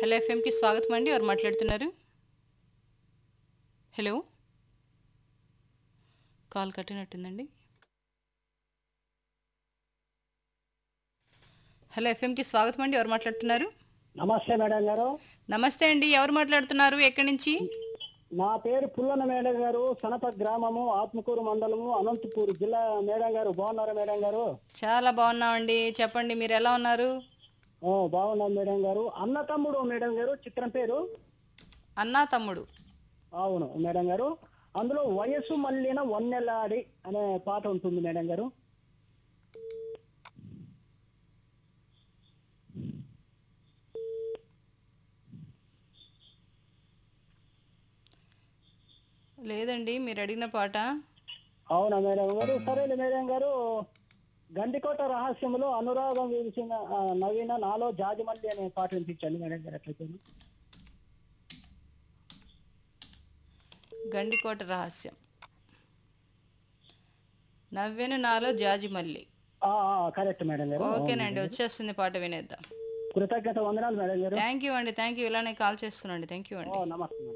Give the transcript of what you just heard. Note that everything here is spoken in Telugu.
హలో ఎఫ్ఎంకి స్వాగతం అండి ఎవరు మాట్లాడుతున్నారు హలో కాల్ కట్టినట్టుందండి హలో ఎఫ్ఎంకి స్వాగతం అండి ఎవరు మాట్లాడుతున్నారు నమస్తే మేడం గారు నమస్తే అండి ఎవరు మాట్లాడుతున్నారు ఎక్కడి నుంచి నా పేరు పుల్లన మేడం గారు సనప గ్రామము ఆత్మకూరు మండలము అనంతపూర్ జిల్లా మేడం గారు బాగున్నారా మేడం గారు చాలా బాగున్నామండి చెప్పండి మీరు ఎలా ఉన్నారు ఓ బాగున్నాం మేడం గారు అన్న తమ్ముడు మేడం గారు చిత్రం పేరు అన్నా తమ్ముడు అవును మేడం గారు అందులో వయస్సు మళ్ళిన వన్నెలాడి అనే పాట ఉంటుంది మేడం గారు లేదండి మీరు అడిగిన పాట అవునా మేడం గారు సరేలే మేడం గారు గండికోట రహస్యంలో అనురాగం విరిసిన ఆ, నవీన నాలో జాజిమల్లి అనే పాట వినిపించండి మేడం గారు అట్లయితే గండికోట రహస్యం నవ్వెను నాలో జాజి మల్లి ఆ, ఆ, కరెక్ట్ మేడం గారు ఓకేనండి వచ్చేస్తుంది పాట వినేద్దాం కృతజ్ఞత వందనాలు మేడం గారు థ్యాంక్ యూ అండి థ్యాంక్ యూ ఇలానే కాల్ చేస్తున్నాండి థ్యాంక్ యూ అండి ఓ నమస్తే మేడం